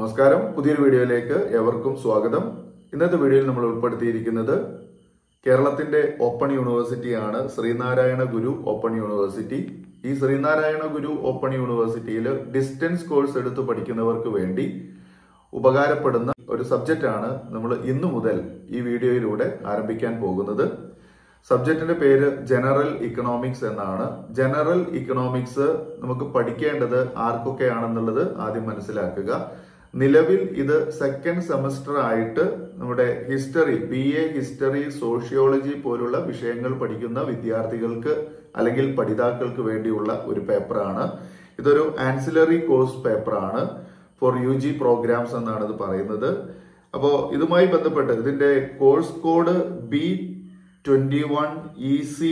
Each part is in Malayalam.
നമസ്കാരം പുതിയൊരു വീഡിയോയിലേക്ക് ഏവർക്കും സ്വാഗതം ഇന്നത്തെ വീഡിയോയിൽ നമ്മൾ ഉൾപ്പെടുത്തിയിരിക്കുന്നത് കേരളത്തിന്റെ ഓപ്പൺ യൂണിവേഴ്സിറ്റിയാണ് ശ്രീനാരായണ ഗുരു ഓപ്പൺ യൂണിവേഴ്സിറ്റി ഈ ശ്രീനാരായണ ഗുരു ഓപ്പൺ യൂണിവേഴ്സിറ്റിയിൽ ഡിസ്റ്റൻസ് കോഴ്സ് എടുത്ത് പഠിക്കുന്നവർക്ക് വേണ്ടി ഉപകാരപ്പെടുന്ന ഒരു സബ്ജക്റ്റാണ് നമ്മൾ ഇന്നു മുതൽ ഈ വീഡിയോയിലൂടെ ആരംഭിക്കാൻ പോകുന്നത് സബ്ജക്റ്റിന്റെ പേര് ജനറൽ ഇക്കണോമിക്സ് എന്നാണ് ജനറൽ ഇക്കണോമിക്സ് നമുക്ക് പഠിക്കേണ്ടത് ആർക്കൊക്കെയാണെന്നുള്ളത് ആദ്യം മനസ്സിലാക്കുക നിലവിൽ ഇത് സെക്കൻഡ് സെമസ്റ്റർ ആയിട്ട് നമ്മുടെ history B A history sociology പോലുള്ള വിഷയങ്ങൾ പഠിക്കുന്ന വിദ്യാർത്ഥികൾക്ക് അല്ലെങ്കിൽ പഠിതാക്കൾക്ക് വേണ്ടിയുള്ള ഒരു പേപ്പറാണ് ഇതൊരു ആൻസിലറി കോഴ്സ് പേപ്പറാണ് ഫോർ യു ജി പ്രോഗ്രാംസ് എന്നാണ് ഇത് പറയുന്നത് അപ്പോൾ ഇതുമായി ബന്ധപ്പെട്ട് ഇതിന്റെ course code B twenty one E C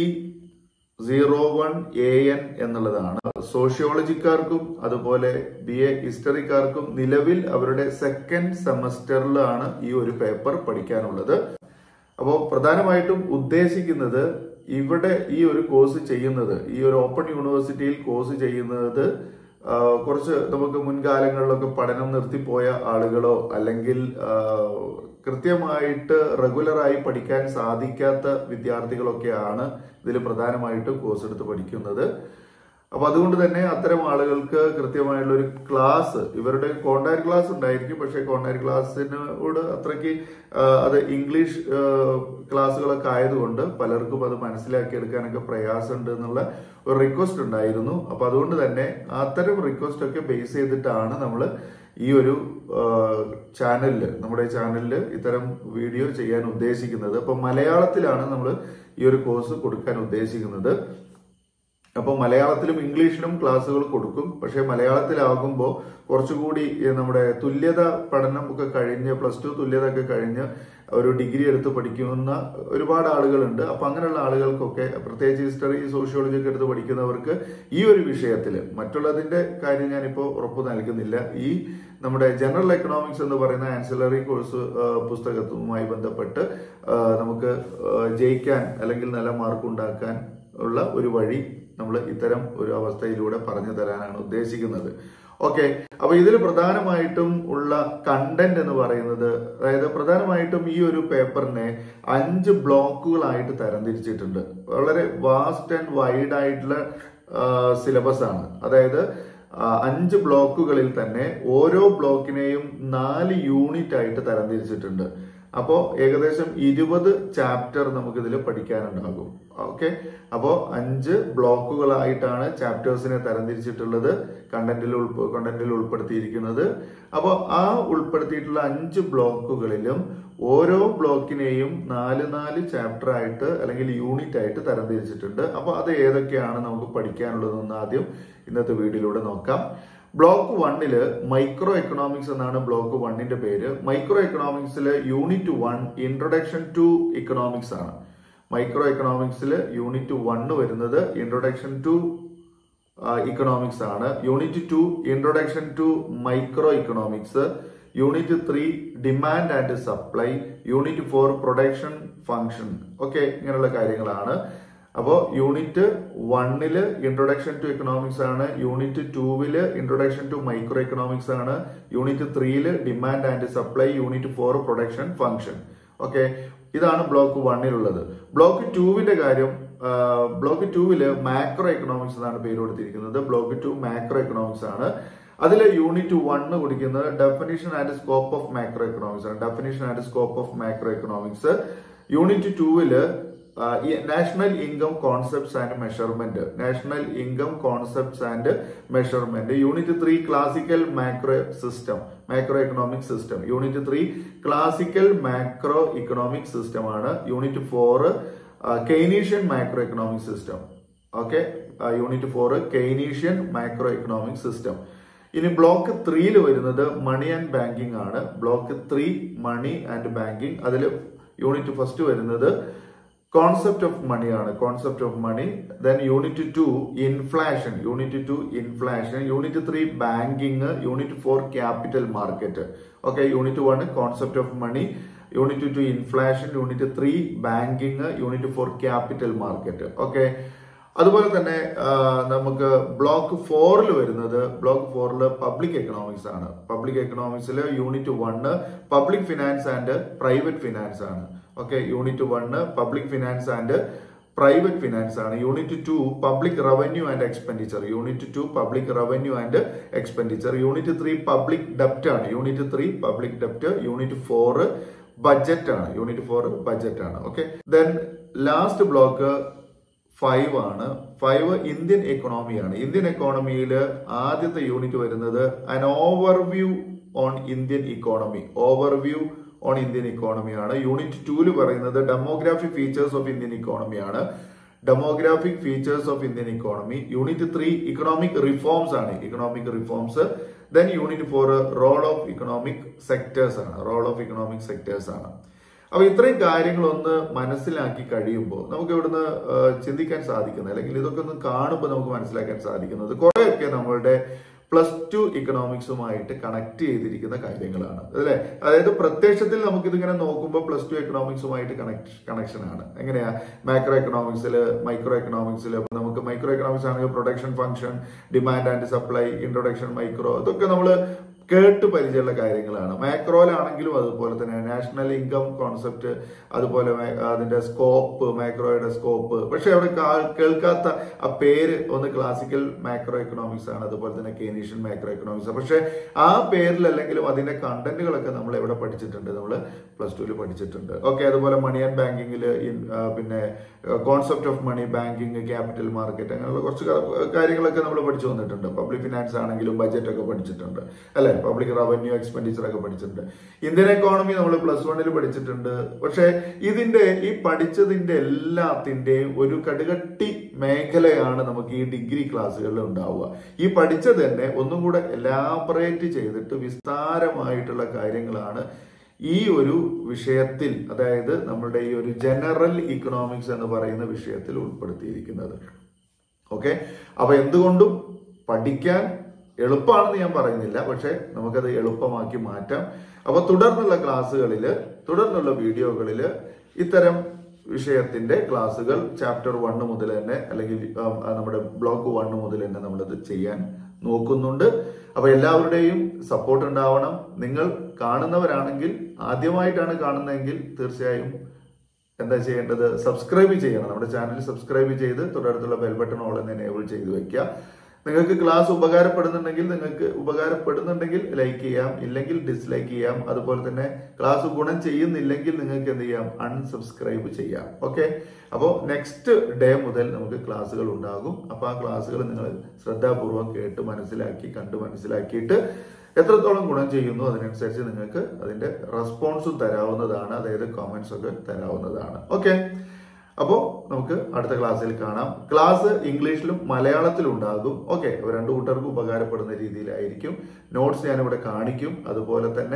zero one A N എന്നുള്ളതാണ് സോഷ്യോളജിക്കാർക്കും അതുപോലെ ബി എ ഹിസ്റ്ററിക്കാർക്കും നിലവിൽ അവരുടെ സെക്കൻഡ് സെമസ്റ്ററിലാണ് ഈ ഒരു പേപ്പർ പഠിക്കാനുള്ളത് അപ്പോൾ പ്രധാനമായിട്ടും ഉദ്ദേശിക്കുന്നത് ഇവിടെ ഈ ഒരു കോഴ്സ് ചെയ്യുന്നത് ഈ ഒരു ഓപ്പൺ യൂണിവേഴ്സിറ്റിയിൽ കോഴ്സ് ചെയ്യുന്നത് ആ, കുറച്ച് നമുക്ക് മുൻകാലങ്ങളിലൊക്കെ പഠനം നിർത്തിപ്പോയ ആളുകളോ അല്ലെങ്കിൽ ആ, കൃത്യമായിട്ട് റെഗുലറായി പഠിക്കാൻ സാധിക്കാത്ത വിദ്യാർത്ഥികളൊക്കെയാണ് ഇതിൽ പ്രധാനമായിട്ടും കോഴ്സ് എടുത്ത് പഠിക്കുന്നത് അപ്പൊ അതുകൊണ്ട് തന്നെ അത്തരം ആളുകൾക്ക് കൃത്യമായുള്ള ഒരു ക്ലാസ് ഇവരുടെ കോണ്ടാക്ട് ക്ലാസ് ഉണ്ടായിരിക്കും പക്ഷെ കോണ്ടാക്ട് ക്ലാസ്സിനോട് അത്രയ്ക്ക് ആ, അത് ഇംഗ്ലീഷ് ആ, ക്ലാസ്സുകളൊക്കെ ആയതുകൊണ്ട് പലർക്കും അത് മനസ്സിലാക്കിയെടുക്കാനൊക്കെ പ്രയാസമുണ്ട് എന്നുള്ള ഒരു റിക്വസ്റ്റ് ഉണ്ടായിരുന്നു അപ്പൊ അതുകൊണ്ട് തന്നെ അത്തരം റിക്വസ്റ്റ് ഒക്കെ ബേസ് ചെയ്തിട്ടാണ് നമ്മൾ ഈ ഒരു ചാനലിൽ നമ്മുടെ ചാനലിൽ ഇത്തരം വീഡിയോ ചെയ്യാൻ ഉദ്ദേശിക്കുന്നത് അപ്പൊ മലയാളത്തിലാണ് നമ്മൾ ഈ ഒരു കോഴ്സ് കൊടുക്കാൻ ഉദ്ദേശിക്കുന്നത് അപ്പോൾ മലയാളത്തിലും ഇംഗ്ലീഷിലും ക്ലാസ്സുകൾ കൊടുക്കും പക്ഷേ മലയാളത്തിലാകുമ്പോൾ കുറച്ചുകൂടി ഏഹ്, നമ്മുടെ തുല്യത പഠനം ഒക്കെ കഴിഞ്ഞ് പ്ലസ് ടു തുല്യത ഒക്കെ കഴിഞ്ഞ് ഒരു ഡിഗ്രി എടുത്ത് പഠിക്കുന്ന ഒരുപാട് ആളുകളുണ്ട് അപ്പൊ അങ്ങനെയുള്ള ആളുകൾക്കൊക്കെ പ്രത്യേകിച്ച് ഹിസ്റ്ററി സോഷ്യോളജി ഒക്കെ എടുത്ത് പഠിക്കുന്നവർക്ക് ഈ ഒരു വിഷയത്തിൽ മറ്റുള്ളതിന്റെ കാര്യം ഞാനിപ്പോൾ ഉറപ്പ് നൽകുന്നില്ല ഈ നമ്മുടെ ജനറൽ എക്കണോമിക്സ് എന്ന് പറയുന്ന ആൻസിലറി കോഴ്സ് പുസ്തകത്തുമായി ബന്ധപ്പെട്ട് ആ, നമുക്ക് ആ, ജയിക്കാൻ അല്ലെങ്കിൽ നല്ല മാർക്ക് ഉണ്ടാക്കാൻ ഉള്ള ഒരു വഴി നമ്മൾ ഇത്തരം ഒരു അവസ്ഥയിലൂടെ പറഞ്ഞു തരാനാണ് ഉദ്ദേശിക്കുന്നത് ഓക്കെ അപ്പൊ ഇതിൽ പ്രധാനമായിട്ടും ഉള്ള കണ്ടന്റ് എന്ന് പറയുന്നത് അതായത് പ്രധാനമായിട്ടും ഈ ഒരു പേപ്പറിനെ അഞ്ച് ബ്ലോക്കുകളായിട്ട് തരംതിരിച്ചിട്ടുണ്ട് വളരെ വാസ്റ്റ് ആൻഡ് വൈഡ് ആയിട്ടുള്ള സിലബസ് ആണ് അതായത് ആ, അഞ്ച് ബ്ലോക്കുകളിൽ തന്നെ ഓരോ ബ്ലോക്കിനെയും നാല് യൂണിറ്റ് ആയിട്ട് തരംതിരിച്ചിട്ടുണ്ട് അപ്പോൾ ഏകദേശം ഇരുപത് ചാപ്റ്റർ നമുക്കിതിൽ പഠിക്കാനുണ്ടാകും ഓക്കെ അപ്പോൾ അഞ്ച് ബ്ലോക്കുകളായിട്ടാണ് ചാപ്റ്റേഴ്സിനെ തരംതിരിച്ചിട്ടുള്ളത് കണ്ടന്റിൽ ഉൾപ്പെ കണ്ടന്റിൽ ഉൾപ്പെടുത്തിയിരിക്കുന്നത് അപ്പോൾ ആ ഉൾപ്പെടുത്തിയിട്ടുള്ള അഞ്ച് ബ്ലോക്കുകളിലും ഓരോ ബ്ലോക്കിനെയും നാല് നാല് ചാപ്റ്റർ ആയിട്ട് അല്ലെങ്കിൽ യൂണിറ്റ് ആയിട്ട് തരംതിരിച്ചിട്ടുണ്ട് അപ്പോൾ അത് ഏതൊക്കെയാണ് നമുക്ക് പഠിക്കാനുള്ളതെന്ന് ആദ്യം ഇന്നത്തെ വീഡിയോയിലൂടെ നോക്കാം ബ്ലോക്ക് വണ്ണില് മൈക്രോ എക്കണോമിക്സ് എന്നാണ് ബ്ലോക്ക് വണ്ണിന്റെ പേര് മൈക്രോ എക്കണോമിക്സില് unit one introduction to economics ആണ് മൈക്രോ എക്കണോമിക്സിൽ യൂണിറ്റ് വണ്ണ് വരുന്നത് ഇൻട്രൊഡക്ഷൻ ടു ഇക്കണോമിക്സ് ആണ് unit two introduction to micro economics unit three demand and supply unit four production function okay ഇങ്ങനെയുള്ള കാര്യങ്ങളാണ് അപ്പോൾ യൂണിറ്റ് വണ്ണില് ഇൻട്രൊഡക്ഷൻ ടു എക്കണോമിക്സ് ആണ് യൂണിറ്റ് ടൂവില് ഇൻട്രൊഡക്ഷൻ ടു മൈക്രോ എക്കണോമിക്സ് ആണ് യൂണിറ്റ് ത്രീയില് demand and supply unit four production function okay ഇതാണ് ബ്ലോക്ക് വണ്ണിലുള്ളത് ബ്ലോക്ക് ടൂവിന്റെ കാര്യം ബ്ലോക്ക് ടൂവില് മാക്രോ എക്കണോമിക്സ് എന്നാണ് പേര് കൊടുത്തിരിക്കുന്നത് ബ്ലോക്ക് ടു മാക്രോ എക്കണോമിക്സ് ആണ് അതിൽ യൂണിറ്റ് വണ്ണ് കുടിക്കുന്നത് definition and scope of macro economics ആണ് definition and scope of macro economics unit ടൂവില് national income concepts and measurement national income concepts and measurement unit three classical macro system macro economic system unit three classical macro economic system ആണ് unit four Keynesian macro economic system okay unit four Keynesian macro economic system ഇനി ബ്ലോക്ക് ത്രീയിൽ വരുന്നത് മണി ആൻഡ് ബാങ്കിങ് ആണ് block three money and banking അതിൽ യൂണിറ്റ് ഫസ്റ്റ് വരുന്നത് കോൺസെപ്റ്റ് ഓഫ് മണി ആണ് concept of money then unit two inflation unit two inflation unit three banking unit four capital market okay unit one concept of money unit two inflation unit three banking unit four capital market okay അതുപോലെ തന്നെ ആ, നമുക്ക് ബ്ലോക്ക് ഫോറിൽ വരുന്നത് ബ്ലോക്ക് ഫോറിൽ പബ്ലിക് എക്കണോമിക്സ് ആണ് പബ്ലിക് എക്കണോമിക്സിൽ unit one public finance and private finance ആണ് okay unit one public finance and private finance ആണ് unit two public revenue and expenditure unit two public revenue and expenditure unit three public ഡെപ്റ്റ് ആണ് യൂണിറ്റ് ത്രീ പബ്ലിക് ഡെപ്റ്റ് യൂണിറ്റ് ഫോർ ബഡ്ജറ്റ് ആണ് യൂണിറ്റ് ഫോർ ബഡ്ജറ്റ് ആണ് okay then last block five ആണ് ഫൈവ് ഇന്ത്യൻ എക്കണോമിയാണ് ഇന്ത്യൻ എക്കോണമിയിൽ ആദ്യത്തെ യൂണിറ്റ് വരുന്നത് an overview on Indian economy overview on Indian ഇക്കോണമിയാണ് യൂണിറ്റ് ടൂല് പറയുന്നത് ഡെമോഗ്രാഫിക് ഫീച്ചേഴ്സ് ഓഫ് ഇന്ത്യൻ ഇക്കോണമിയാണ് demographic features of Indian economy unit three economic reforms ആണ് economic reforms then unit four role of economic sectors ആണ് റോൾ ഓഫ് ഇക്കണോമിക് സെക്ടേഴ്സ് ആണ് അപ്പൊ ഇത്രയും കാര്യങ്ങളൊന്ന് മനസ്സിലാക്കി കഴിയുമ്പോൾ നമുക്ക് ഇവിടുന്ന് ആ, ചിന്തിക്കാൻ സാധിക്കുന്നത് അല്ലെങ്കിൽ ഇതൊക്കെ ഒന്ന് കാണുമ്പോൾ നമുക്ക് മനസ്സിലാക്കാൻ സാധിക്കുന്നത് കുറെയൊക്കെ നമ്മളുടെ പ്ലസ് ടു ഇക്കണോമിക്സുമായിട്ട് കണക്ട് ചെയ്തിരിക്കുന്ന കാര്യങ്ങളാണ് അല്ലേ അതായത് പ്രത്യക്ഷത്തിൽ നമുക്ക് ഇതിങ്ങനെ നോക്കുമ്പോൾ പ്ലസ് ടു എക്കണോമിക്സുമായിട്ട് കണക്ട് കണക്ഷൻ ആണ് എങ്ങനെയാ മാക്രോ എക്കണോമിക്സിൽ മൈക്രോ എക്കണോമിക്സിൽ അപ്പൊ നമുക്ക് മൈക്രോ എക്കണോമിക്സ് ആണെങ്കിൽ production function demand and supply introduction micro ഇതൊക്കെ നമ്മൾ കേട്ട് പരിചയമുള്ള കാര്യങ്ങളാണ് മാക്രോയിലാണെങ്കിലും അതുപോലെ തന്നെ നാഷണൽ ഇൻകം കോൺസെപ്റ്റ് അതുപോലെ മേ- അതിന്റെ സ്കോപ്പ് മാക്രോയുടെ സ്കോപ്പ് പക്ഷെ അവിടെ കാ- കേൾക്കാത്ത ആ പേര് ഒന്ന് ക്ലാസിക്കൽ മാക്രോ എക്കണോമിക്സ് ആണ് അതുപോലെ തന്നെ കേനീഷ്യൻ മാക്രോ എക്കണോമിക്സ് പക്ഷെ ആ പേരിലല്ലെങ്കിലും അതിന്റെ കണ്ടന്റുകളൊക്കെ നമ്മൾ എവിടെ പഠിച്ചിട്ടുണ്ട് നമ്മൾ പ്ലസ് ടുവിൽ പഠിച്ചിട്ടുണ്ട് ഓക്കെ അതുപോലെ മണി ആൻഡ് ബാങ്കിങ്ങിൽ പിന്നെ concept of money banking capital market അങ്ങനെയുള്ള കുറച്ച് ക- കാര്യങ്ങളൊക്കെ നമ്മൾ പഠിച്ചു വന്നിട്ടുണ്ട് പബ്ലിക് ഫിനാൻസ് ആണെങ്കിലും ബഡ്ജറ്റ് ഒക്കെ പഠിച്ചിട്ടുണ്ട് അല്ലെ പബ്ലിക് റവന്യൂ എക്സ്പെൻഡിച്ചർ ഒക്കെ പഠിച്ചിട്ടുണ്ട് ഇന്ത്യൻ എക്കോണമി നമ്മൾ പ്ലസ് വണ്ണിൽ പഠിച്ചിട്ടുണ്ട് പക്ഷെ ഇതിന്റെ ഈ പഠിച്ചതിന്റെ എല്ലാത്തിന്റെയും ഒരു കടുകട്ടി മേഖലയാണ് നമുക്ക് ഈ ഡിഗ്രി ക്ലാസ്സുകളിൽ ഉണ്ടാവുക ഈ പഠിച്ചത് തന്നെ ഒന്നും കൂടെ എലാബറേറ്റ് ചെയ്തിട്ട് വിസ്താരമായിട്ടുള്ള കാര്യങ്ങളാണ് ഈ ഒരു വിഷയത്തിൽ അതായത് നമ്മുടെ ഈ ഒരു ജനറൽ ഇക്കണോമിക്സ് എന്ന് പറയുന്ന വിഷയത്തിൽ ഉൾപ്പെടുത്തിയിരിക്കുന്നത് ഓക്കെ അപ്പൊ എന്തുകൊണ്ടും പഠിക്കാൻ എളുപ്പമാണെന്ന് ഞാൻ പറയുന്നില്ല പക്ഷെ നമുക്കത് എളുപ്പമാക്കി മാറ്റാം അപ്പൊ തുടർന്നുള്ള ക്ലാസ്സുകളിൽ തുടർന്നുള്ള വീഡിയോകളിൽ ഇത്തരം വിഷയത്തിന്റെ ക്ലാസ്സുകൾ ചാപ്റ്റർ വണ്ണ് മുതൽ തന്നെ അല്ലെങ്കിൽ ഉം, ആ, നമ്മുടെ ബ്ലോക്ക് വണ്ണ് മുതൽ തന്നെ നമ്മളത് ചെയ്യാൻ നോക്കുന്നുണ്ട് അപ്പൊ എല്ലാവരുടെയും സപ്പോർട്ട് ഉണ്ടാവണം നിങ്ങൾ കാണുന്നവരാണെങ്കിൽ ആദ്യമായിട്ടാണ് കാണുന്നതെങ്കിൽ തീർച്ചയായും എന്താ ചെയ്യേണ്ടത് സബ്സ്ക്രൈബ് ചെയ്യണം നമ്മുടെ ചാനൽ സബ്സ്ക്രൈബ് ചെയ്ത് തൊട്ടടുത്തുള്ള ബെൽ ബട്ടൺ ഓൾ എന്ന് എനേബിൾ ചെയ്ത് വെക്കുക നിങ്ങൾക്ക് ക്ലാസ് ഉപകാരപ്പെടുന്നുണ്ടെങ്കിൽ നിങ്ങൾക്ക് ഉപകാരപ്പെടുന്നുണ്ടെങ്കിൽ ലൈക്ക് ചെയ്യാം ഇല്ലെങ്കിൽ ഡിസ്ലൈക്ക് ചെയ്യാം അതുപോലെ തന്നെ ക്ലാസ് ഗുണം ചെയ്യുന്നില്ലെങ്കിൽ നിങ്ങൾക്ക് എന്ത് ചെയ്യാം അൺസബ്സ്ക്രൈബ് ചെയ്യാം ഓക്കെ അപ്പോൾ നെക്സ്റ്റ് ഡേ മുതൽ നമുക്ക് ക്ലാസ്സുകൾ ഉണ്ടാകും അപ്പോൾ ആ ക്ലാസ്സുകൾ നിങ്ങൾ ശ്രദ്ധാപൂർവം കേട്ട് മനസ്സിലാക്കി കണ്ട് മനസ്സിലാക്കിയിട്ട് എത്രത്തോളം ഗുണം ചെയ്യുന്നു അതിനനുസരിച്ച് നിങ്ങൾക്ക് അതിന്റെ റെസ്പോൺസും തരാവുന്നതാണ് അതായത് കോമന്റ്സ് ഒക്കെ തരാവുന്നതാണ് ഓക്കെ അപ്പോൾ നമുക്ക് അടുത്ത ക്ലാസ്സിൽ കാണാം ക്ലാസ് ഇംഗ്ലീഷിലും മലയാളത്തിലും ഉണ്ടാകും ഓക്കെ രണ്ടു കൂട്ടർക്കും ഉപകാരപ്പെടുന്ന രീതിയിലായിരിക്കും നോട്ട്സ് ഞാനിവിടെ കാണിക്കും അതുപോലെ തന്നെ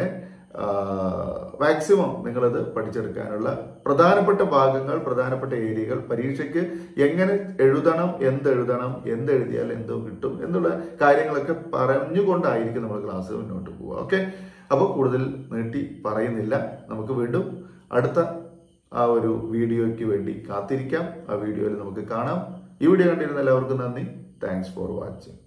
മാക്സിമം നിങ്ങളത് പഠിച്ചെടുക്കാനുള്ള പ്രധാനപ്പെട്ട ഭാഗങ്ങൾ പ്രധാനപ്പെട്ട ഏരിയകൾ പരീക്ഷയ്ക്ക് എങ്ങനെ എഴുതണം എന്തെഴുതണം എന്തെഴുതിയാൽ എന്തോ കിട്ടും എന്നുള്ള കാര്യങ്ങളൊക്കെ പറഞ്ഞുകൊണ്ടായിരിക്കും നമ്മൾ ക്ലാസ് മുന്നോട്ട് പോവുക ഓക്കെ അപ്പോൾ കൂടുതൽ നീട്ടി പറയുന്നില്ല നമുക്ക് വീണ്ടും അടുത്ത ആ ഒരു വീഡിയോയ്ക്ക് വേണ്ടി കാത്തിരിക്കാം ആ വീഡിയോയിൽ നമുക്ക് കാണാം ഈ വീഡിയോ കണ്ടിരുന്ന എല്ലാവർക്കും നന്ദി താങ്ക്സ് ഫോർ വാച്ചിങ്